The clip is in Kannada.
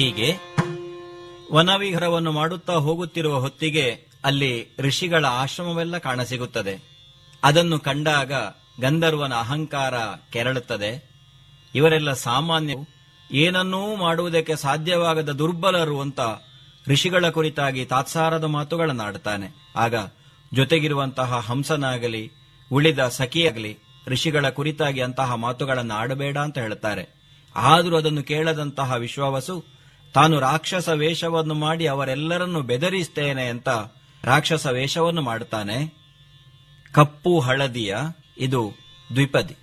ಹೀಗೆ ವನವಿಹಾರವನ್ನು ಮಾಡುತ್ತಾ ಹೋಗುತ್ತಿರುವ ಹೊತ್ತಿಗೆ ಅಲ್ಲಿ ಋಷಿಗಳ ಆಶ್ರಮವೆಲ್ಲ ಕಾಣಸಿಗುತ್ತದೆ ಅದನ್ನು ಕಂಡಾಗ ಗಂಧರ್ವನ ಅಹಂಕಾರ ಕೆರಳುತ್ತದೆ ಇವರೆಲ್ಲ ಸಾಮಾನ್ಯ ಏನನ್ನೂ ಮಾಡುವುದಕ್ಕೆ ಸಾಧ್ಯವಾಗದ ದುರ್ಬಲರು ಅಂತ ಋಷಿಗಳ ಕುರಿತಾಗಿ ತಾತ್ಸಾರದ ಮಾತುಗಳನ್ನಾಡುತ್ತಾನೆ ಆಗ ಜೊತೆಗಿರುವಂತಹ ಹಂಸನಾಗಲಿ ಉಳಿದ ಸಖಿಯಾಗಲಿ ಋಷಿಗಳ ಕುರಿತಾಗಿ ಅಂತಹ ಮಾತುಗಳನ್ನು ಆಡಬೇಡ ಅಂತ ಹೇಳುತ್ತಾರೆ ಆದರೂ ಅದನ್ನು ಕೇಳದಂತಹ ವಿಶ್ವಾವಸು ತಾನು ರಾಕ್ಷಸ ವೇಷವನ್ನು ಮಾಡಿ ಅವರೆಲ್ಲರನ್ನು ಬೆದರಿಸ್ತೇನೆ ಅಂತ ರಾಕ್ಷಸ ವೇಷವನ್ನು ಮಾಡುತ್ತಾನೆ ಕಪ್ಪು ಹಳದಿಯ ಇದು ದ್ವಿಪದಿ